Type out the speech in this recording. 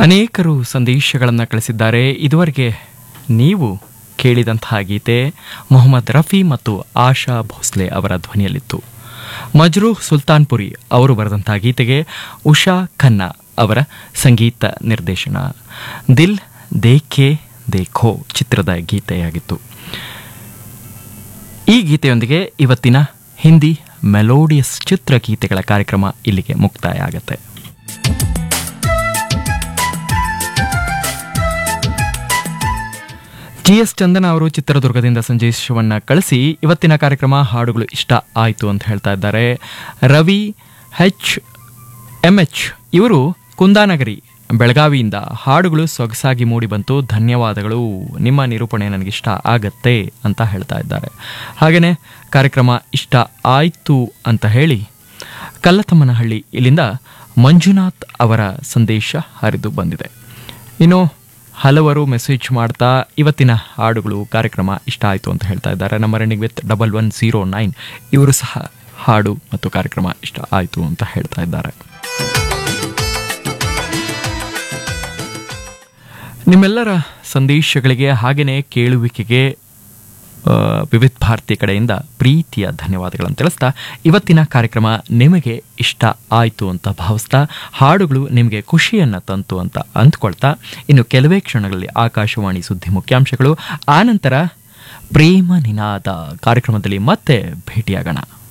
ಅನೇಕರು ಸಂದೇಶಗಳನ್ನು ಕಳಿಸಿದ್ದಾರೆ ಇದುವರೆಗೆ ನೀವು ಕೇಳಿದಂತಹ ಗೀತೆ ಮೊಹಮ್ಮದ್ ರಫಿ ಮತ್ತು ಆಶಾ ಭೋಸ್ಲೆ ಅವರ ಧ್ವನಿಯಲ್ಲಿತ್ತು ಮಜ್ರೂಹ್ ಸುಲ್ತಾನ್ಪುರಿ ಅವರು ಬರೆದಂತಹ ಗೀತೆಗೆ ಉಷಾ ಖನ್ನಾ ಅವರ ಸಂಗೀತ ನಿರ್ದೇಶನ ದಿಲ್ ದೇಖೆ ದೇಖೋ ಚಿತ್ರದ ಗೀತೆಯಾಗಿತ್ತು ಈ ಗೀತೆಯೊಂದಿಗೆ ಇವತ್ತಿನ ಹಿಂದಿ ಮೆಲೋಡಿಯಸ್ ಚಿತ್ರಗೀತೆಗಳ ಕಾರ್ಯಕ್ರಮ ಇಲ್ಲಿಗೆ ಮುಕ್ತಾಯ ಆಗುತ್ತೆ ಜಿ ಎಸ್ ಚಂದನ ಅವರು ಚಿತ್ರದುರ್ಗದಿಂದ ಸಂದೇಶವನ್ನ ಕಳಿಸಿ ಇವತ್ತಿನ ಕಾರ್ಯಕ್ರಮ ಹಾಡುಗಳು ಇಷ್ಟ ಆಯಿತು ಅಂತ ಹೇಳ್ತಾ ಇದ್ದಾರೆ ರವಿ ಹೆಚ್ ಎಂ ಎಚ್ ಇವರು ಕುಂದಾನಗರಿ ಬೆಳಗಾವಿಯಿಂದ ಹಾಡುಗಳು ಸೊಗಸಾಗಿ ಮೂಡಿ ಬಂತು ಧನ್ಯವಾದಗಳು ನಿಮ್ಮ ನಿರೂಪಣೆ ನನಗಿಷ್ಟ ಆಗತ್ತೆ ಅಂತ ಹೇಳ್ತಾ ಇದ್ದಾರೆ ಹಾಗೆಯೇ ಕಾರ್ಯಕ್ರಮ ಇಷ್ಟ ಆಯಿತು ಅಂತ ಹೇಳಿ ಕಲ್ಲತಮ್ಮನಹಳ್ಳಿ ಇಲ್ಲಿಂದ ಮಂಜುನಾಥ್ ಅವರ ಸಂದೇಶ ಹರಿದು ಬಂದಿದೆ ಇನ್ನು ಹಲವರು ಮೆಸೇಜ್ ಮಾಡ್ತಾ ಇವತ್ತಿನ ಹಾಡುಗಳು ಕಾರ್ಯಕ್ರಮ ಇಷ್ಟ ಆಯಿತು ಅಂತ ಹೇಳ್ತಾ ಇದ್ದಾರೆ ನಮ್ಮ running with double one zero nine ಇವರು ಸಹ ಹಾಡು ಮತ್ತು ಕಾರ್ಯಕ್ರಮ ಇಷ್ಟ ಆಯಿತು ಅಂತ ಹೇಳ್ತಾ ಇದ್ದಾರೆ ನಿಮ್ಮೆಲ್ಲರ ಸಂದೇಶಗಳಿಗೆ ಹಾಗೆಯೇ ಕೇಳುವಿಕೆಗೆ ಆ, ವಿವಿಧ ಭಾರತಿ ಕಡೆಯಿಂದ ಪ್ರೀತಿಯ ಧನ್ಯವಾದಗಳನ್ನು ತಿಳಿಸ್ತಾ ಇವತ್ತಿನ ಕಾರ್ಯಕ್ರಮ ನಿಮಗೆ ಇಷ್ಟ ಆಯಿತು ಅಂತ ಭಾವಿಸ್ತಾ ಹಾಡುಗಳು ನಿಮಗೆ ಖುಷಿಯನ್ನು ತಂತು ಅಂತ ಅಂದ್ಕೊಳ್ತಾ ಇನ್ನು ಕೆಲವೇ ಕ್ಷಣಗಳಲ್ಲಿ ಆಕಾಶವಾಣಿ ಸುದ್ದಿ ಮುಖ್ಯಾಂಶಗಳು ಆನಂತರ ಪ್ರೇಮ ನಿನಾದ ಕಾರ್ಯಕ್ರಮದಲ್ಲಿ ಮತ್ತೆ ಭೇಟಿಯಾಗೋಣ